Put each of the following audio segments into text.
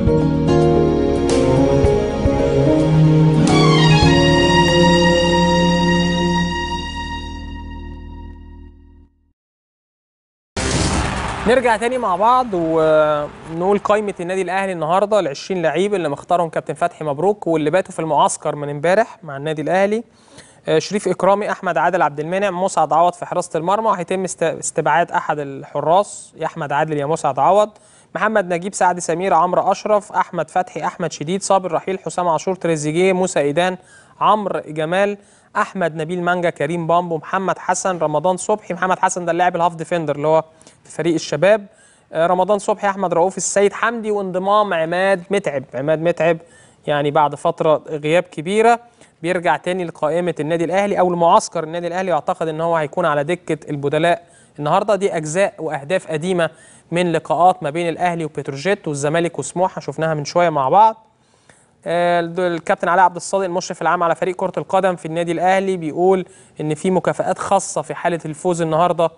نرجع تاني مع بعض ونقول قائمة النادي الأهلي النهاردة ال 20 لعيب اللي مختارهم كابتن فتحي مبروك واللي باتوا في المعسكر من امبارح مع النادي الأهلي آه، شريف إكرامي أحمد عادل عبد المنعم مسعد عوض في حراسة المرمى وهيتم است- استبعاد أحد الحراس يا أحمد عادل يا مسعد عوض محمد نجيب سعد سمير عمرو أشرف أحمد فتحي أحمد شديد صابر رحيل حسام عاشور تريزيجيه موسى إيدان عمرو جمال احمد نبيل مانجا كريم بامبو محمد حسن رمضان صبحي محمد حسن ده اللاعب الهاف ديفندر اللي هو في فريق الشباب آه، رمضان صبحي احمد رؤوف السيد حمدي وانضمام عماد متعب عماد متعب يعني بعد فتره غياب كبيره بيرجع تاني لقائمه النادي الاهلي او المعسكر النادي الاهلي واعتقد ان هو هيكون على دكه البدلاء النهارده دي اجزاء واهداف قديمه من لقاءات ما بين الاهلي وبتروجيت والزمالك وسموحه شفناها من شويه مع بعض آه، الكابتن علاء عبد الصادق المشرف العام على فريق كرة القدم في النادي الأهلي بيقول إن في مكافآت خاصة في حالة الفوز النهاردة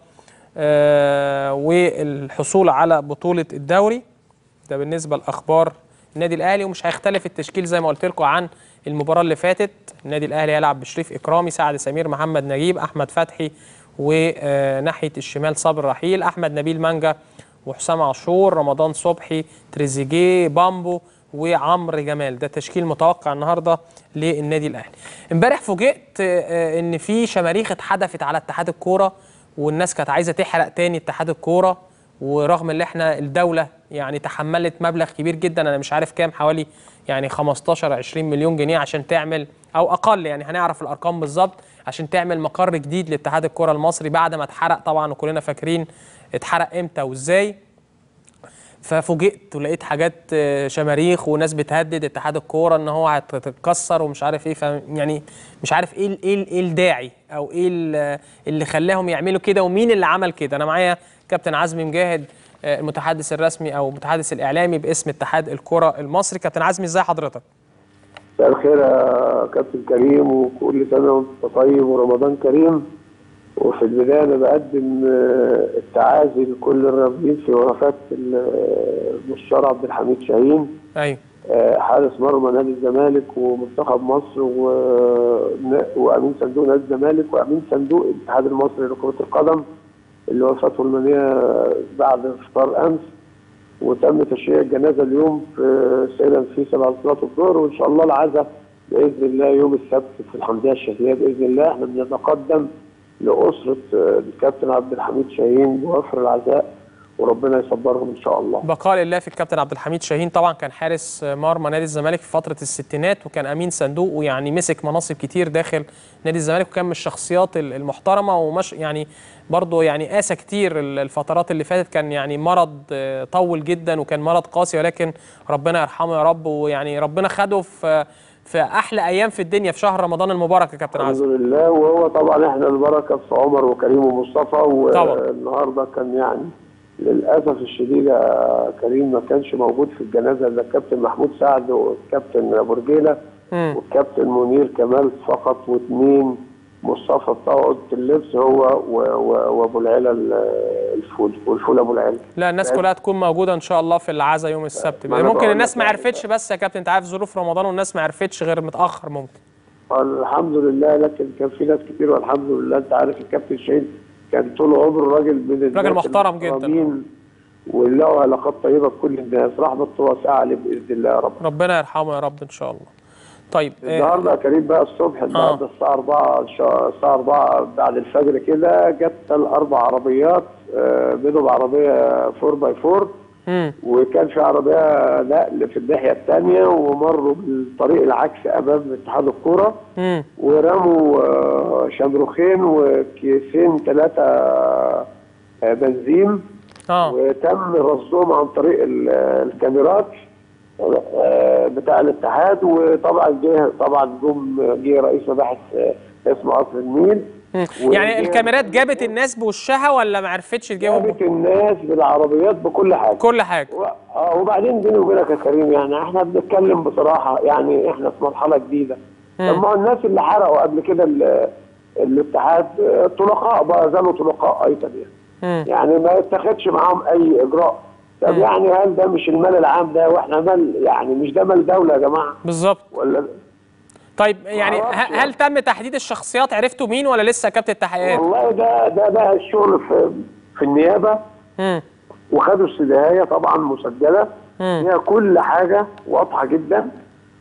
آه، والحصول على بطولة الدوري ده بالنسبة لأخبار النادي الأهلي ومش هيختلف التشكيل زي ما قلت لكم عن المباراة اللي فاتت النادي الأهلي هيلعب بشريف إكرامي سعد سمير محمد نجيب أحمد فتحي وناحية الشمال صابر رحيل أحمد نبيل مانجا وحسام عاشور رمضان صبحي تريزيجيه بامبو وعمرو جمال ده تشكيل متوقع النهارده للنادي الاهلي امبارح فوجئت آه، ان في شماريخ اتحدفت على اتحاد الكوره والناس كانت عايزه تحرق تاني اتحاد الكوره ورغم ان احنا الدوله يعني تحملت مبلغ كبير جدا انا مش عارف كام حوالي يعني 15 20 مليون جنيه عشان تعمل او اقل يعني هنعرف الارقام بالظبط عشان تعمل مقر جديد لاتحاد الكوره المصري بعد ما اتحرق طبعا وكلنا فاكرين اتحرق امتى وازاي ففوجئت ولقيت حاجات آه، شماريخ وناس بتهدد اتحاد الكوره ان هو هتتكسر ومش عارف ايه ف يعني مش عارف ايه ال- ايه ال- ايه الداعي او ايه ال- اللي خلاهم يعملوا كده ومين اللي عمل كده انا معايا كابتن عزمي مجاهد آه، المتحدث الرسمي او المتحدث الاعلامي باسم اتحاد الكوره المصري كابتن عزمي ازاي حضرتك مساء الخير يا كابتن كريم وكل سنه وانت طيب ورمضان كريم وفي البدايه انا بقدم آه، التعازي لكل الرافضين في وفاه ال- المستشار عبد الحميد شاهين ايوه آه، حارس مرمى نادي الزمالك ومنتخب مصر و- وامين صندوق نادي الزمالك وامين صندوق الاتحاد المصري لكره القدم اللي وفاته المنيه بعد افطار امس وتم تشييع الجنازه اليوم في السيده نفيسه بعد صلاه الظهر وان شاء الله العزاء باذن الله يوم السبت في الحمديه الشهريه باذن الله احنا بنتقدم لاسره آه، الكابتن عبد الحميد شاهين بوفر العزاء وربنا يصبرهم ان شاء الله. بقاء لله في الكابتن عبد الحميد شاهين طبعا كان حارس مرمى نادي الزمالك في فتره الستينات وكان امين صندوق ويعني مسك مناصب كتير داخل نادي الزمالك وكان من الشخصيات ال- المحترمه ومش يعني برضه يعني قاسى كتير ال- الفترات اللي فاتت كان يعني مرض آه، طول جدا وكان مرض قاسي ولكن ربنا يرحمه يا رب ويعني ربنا خده في في احلى ايام في الدنيا في شهر رمضان المبارك يا كابتن الحمد عزمي لله وهو طبعا احنا البركه في عمر وكريم ومصطفى طبعا. والنهارده كان يعني للاسف الشديد يا كريم ما كانش موجود في الجنازه الا الكابتن محمود سعد والكابتن ابو رجيله مم. والكابتن منير كمال فقط واثنين مصطفى بتاع اوضه اللبس هو و- و- وابو العلا ال- الفول والفول ابو العلا لا الناس كلها تكون موجوده ان شاء الله في العزاء يوم السبت ما أنا ممكن بقول الناس لك ما يعني. عرفتش بس يا كابتن انت عارف ظروف رمضان والناس ما عرفتش غير متاخر ممكن الحمد لله لكن كان في ناس كتير والحمد لله انت عارف الكابتن شاهين كان طول عمره راجل من الناس راجل محترم جدا. المحترمين وله علاقات طيبه بكل الناس رحمه الله واسعه عليه باذن الله يا رب ربنا يرحمه يا رب ان شاء الله طيب آه، النهارده يا كريم بقى الصبح النهارده الساعه 4 إن شاء- الساعه 4 بعد الفجر كده جت الاربع عربيات آه، منهم عربيه 4 باي 4 مم. وكان في عربيه نقل في الناحيه الثانيه ومروا بالطريق العكس امام اتحاد الكوره مم. ورموا آه، شمروخين وكيسين ثلاثة بنزين اه وتم رصدهم عن طريق ال- الكاميرات آه، بتاع الاتحاد وطبعا جه طبعا جم جه رئيس مباحث آه، اسمه قصر النيل مم. وجه- يعني الكاميرات جابت الناس بوشها ولا ما عرفتش تجيبهم جابت الناس بالعربيات بكل حاجه كل حاجه و- آه، وبعدين بيني وبينك يا كريم يعني احنا بنتكلم بصراحه يعني احنا في مرحله جديده مم. طب ما هو الناس اللي حرقوا قبل كده ال- الاتحاد آه، طلقاء بقى زالوا طلقاء ايضا يعني مم. يعني ما يتخذش معاهم اي اجراء طب يعني هل ده مش المال العام ده واحنا مال يعني مش ده مال دوله يا جماعه بالظبط ولا طيب يعني معرفش ه- هل تم تحديد الشخصيات عرفتوا مين ولا لسه يا كابتن التحقيقات والله ده ده ده الشغل في في النيابه امم وخدوا السداهيه طبعا مسجله مم. فيها كل حاجه واضحه جدا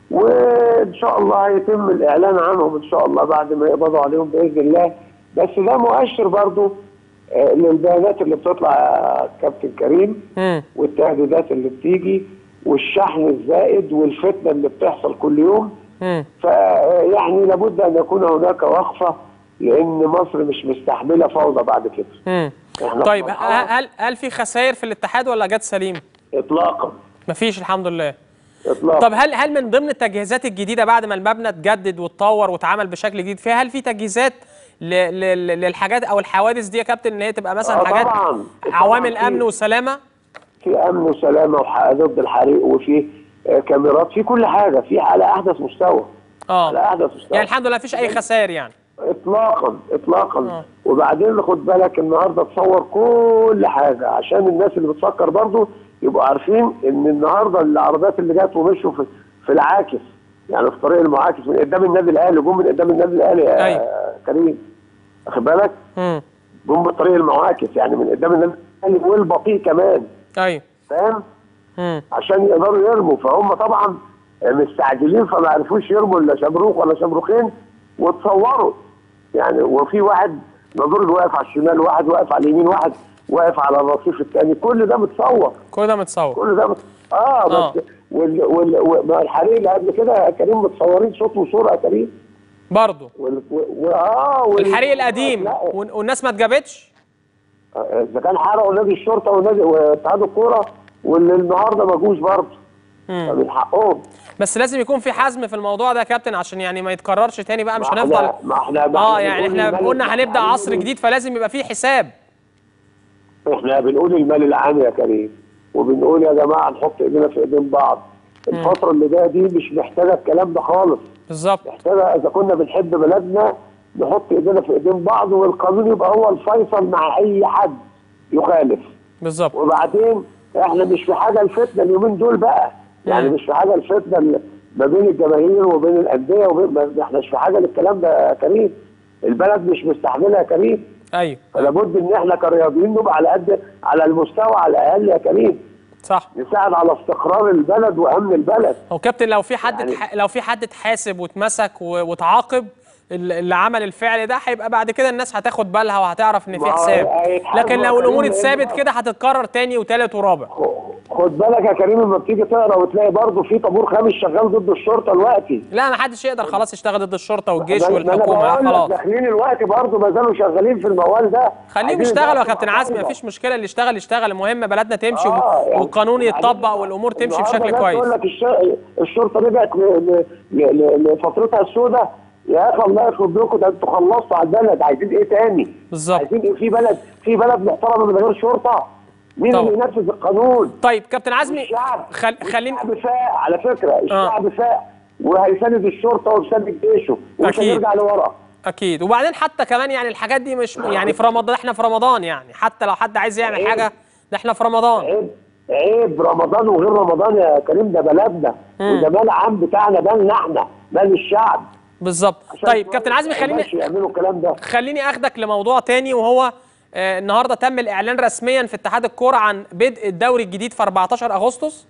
وان شاء الله هيتم الاعلان عنهم ان شاء الله بعد ما يقبضوا عليهم باذن الله بس ده مؤشر برضو آه، للبيانات اللي بتطلع يا كابتن كريم امم والتهديدات اللي بتيجي والشحن الزائد والفتنه اللي بتحصل كل يوم امم فيعني لابد ان يكون هناك وقفه لان مصر مش مستحمله فوضى بعد كده امم احنا طيب في ه- مرحلة- هل هل في خسائر في الاتحاد ولا جت سليم اطلاقا مفيش الحمد لله اطلاقا طب هل هل من ضمن التجهيزات الجديده بعد ما المبنى اتجدد واتطور واتعمل بشكل جديد فيها هل في تجهيزات ل- ل- ل- للحاجات او الحوادث دي يا كابتن ان هي تبقى مثلا آه حاجات طبعاً. عوامل طبعاً في- امن وسلامه في امن وسلامه وح- ضد الحريق وفي آه، كاميرات في كل حاجه في على احدث مستوى على اه احدث مستوى يعني الحمد لله مفيش اي خسائر يعني اطلاقا اطلاقا آه. وبعدين خد بالك النهارده تصور كل حاجه عشان الناس اللي بتفكر برضو يبقوا عارفين ان النهارده العربيات اللي جت ومشوا في, في العاكس يعني في طريق المعاكس من قدام النادي الاهلي جم من قدام النادي الاهلي يا أيوة. كريم واخد بالك امم جم بالطريق المعاكس يعني من قدام النادي الاهلي والبطيء كمان ايوه فاهم امم عشان يقدروا يرموا فهم طبعا مستعجلين فما عرفوش يرموا الا شمروخ ولا شمروخين وتصوروا يعني وفي واحد نظور واقف على الشمال واحد واقف على اليمين واحد واقف على الرصيف الثاني كل ده متصور كل ده متصور كل ده مت... اه بس آه. وال... وال... وال... الحريق اللي قبل كده يا كريم متصورين صوت وصوره يا كريم برضه وال... و... و... اه وال... الحريق القديم لا، وال- والناس ما اتجابتش اذا كان حرقوا نادي الشرطه ونادي واتحاد الكوره واللي النهارده ما جوش برضه مم. فمن حقهم بس لازم يكون في حزم في الموضوع ده يا كابتن عشان يعني ما يتكررش تاني بقى مش ما هنفضل احنا ما احنا ما اه احنا يعني بنقول احنا المال قلنا العام. هنبدا عصر جديد فلازم يبقى فيه حساب احنا بنقول المال العام يا كريم وبنقول يا جماعه نحط ايدينا في ايدين بعض الفتره اللي جايه دي مش محتاجه الكلام ده خالص بالظبط محتاجه اذا كنا بنحب بلدنا نحط ايدينا في ايدين بعض والقانون يبقى هو الفيصل مع اي حد يخالف بالظبط وبعدين احنا مش في حاجه الفتنه اليومين دول بقى يعني مم. مش في حاجه الفتنه ال- ما بين الجماهير وبين الانديه وبين ما احنا مش في حاجه للكلام ده يا كريم البلد مش مستحمله يا كريم ايوه فلا بد ان احنا كرياضيين نبقى على قد على المستوى على الاقل يا كريم صح نساعد على استقرار البلد وامن البلد هو كابتن لو في حد يعني- اتح... لو في حد اتحاسب واتمسك و... واتعاقب ال- اللي عمل الفعل ده هيبقى بعد كده الناس هتاخد بالها وهتعرف ان ما في هو حساب هيتحاسبوا لكن يا لو الامور كريم اتثابت لأن- كده هتتكرر تاني وتالت ورابع خد بالك يا كريم لما بتيجي تقرا وتلاقي برضه في طابور خامس شغال ضد الشرطه دلوقتي لا ما حدش يقدر خلاص يشتغل ضد الشرطه والجيش ما- ما أنا والحكومه لا بقول لك خلاص داخلين الوقت برضه ما زالوا شغالين في الموال ده خليهم عايزين يشتغلوا يا يدافعوا كابتن عن عزمي الوضع. مفيش مشكله اللي يشتغل يشتغل المهم بلدنا تمشي آه، يعني والقانون يتطبق بعدين والامور تمشي النهاردة بشكل الناس كويس تقول لك الش- الشرطه رجعت ل- ل- ل- ل- لفترتها السوداء يا اخي الله يخرب بيكم ده انتوا خلصتوا على البلد عايزين ايه تاني؟ بالظبط عايزين ايه في بلد في بلد محترمه من غير شرطه؟ مين طبعا. اللي ينفذ القانون؟ طيب كابتن عزمي الشعب خل... خليني الشعب فاق على فكره الشعب فاق وهيساند الشرطه ويساند جيشه ومش أكيد. هنرجع لورا اكيد وبعدين حتى كمان يعني الحاجات دي مش يعني في رمضان احنا في رمضان يعني حتى لو حد عايز يعمل عيب. حاجه ده احنا في رمضان عيب عيب رمضان وغير رمضان يا كريم ده بلدنا وده مال عام بتاعنا مالنا احنا مال الشعب بالظبط عشان طيب شوية كابتن عزمي ما خليني يقدرش يعملوا الكلام ده خليني اخدك لموضوع تاني وهو آه النهارده تم الاعلان رسميا في اتحاد الكوره عن بدء الدوري الجديد في 14 اغسطس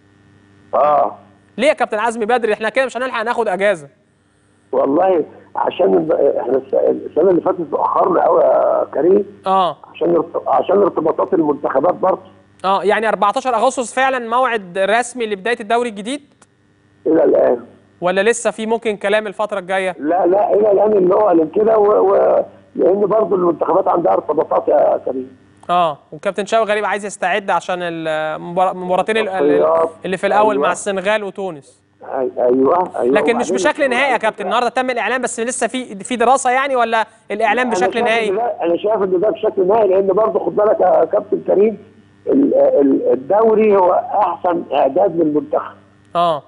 اه ليه يا كابتن عزمي بدري احنا كده مش هنلحق ناخد اجازه والله عشان ال- احنا الس- السنه اللي فاتت اتاخرنا قوي يا كريم اه عشان ارت- عشان ارتباطات المنتخبات برضه اه يعني 14 اغسطس فعلا موعد رسمي لبدايه الدوري الجديد الى الان ولا لسه في ممكن كلام الفتره الجايه لا لا الى الان اللي هو قال كده و... و... لان برضه المنتخبات عندها ارتباطات يا كريم اه وكابتن شاوي غريب عايز يستعد عشان المبار- المباراتين ال- ال- تصفيات. اللي في الاول أيوة. مع السنغال وتونس أي- ايوه ايوه لكن مش وبعدين- بشكل نهائي يا كابتن النهارده تم الاعلان بس لسه في في دراسه يعني ولا الاعلان أنا بشكل شايف نهائي إن ده- انا شايف ان ده بشكل نهائي لان برضه خد بالك يا كابتن كريم ال- ال- الدوري هو احسن اعداد للمنتخب اه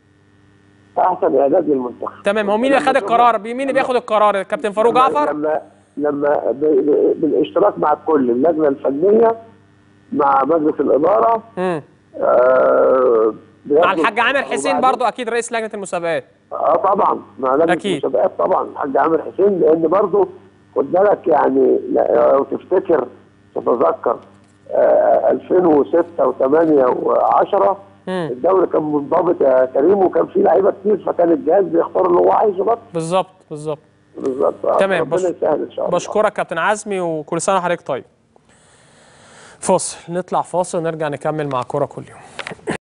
احسن اعداد للمنتخب تمام هو مين اللي خد القرار مين اللي بياخد القرار كابتن فاروق لما- جعفر لما لما ب- ب- بالاشتراك مع الكل اللجنه الفنيه مع مجلس الاداره مم. آه مع بياخدوا- الحاج عامر حسين وبعدين- برضو اكيد رئيس لجنه المسابقات اه طبعا مع لجنه أكيد. المسابقات طبعا الحاج عامر حسين لان برضه خد بالك يعني لا- لو تفتكر تتذكر آه 2006 و8 و10 مم. الدوري كان منضبط يا كريم وكان فيه لعيبه كتير فكان الجهاز بيختار اللي هو عايزه بس بالظبط بالظبط بالظبط آه، تمام، ربنا بش- يسهل ان شاء الله بشكرك كابتن عزمي وكل سنه وحضرتك طيب فاصل نطلع فاصل ونرجع نكمل مع كوره كل يوم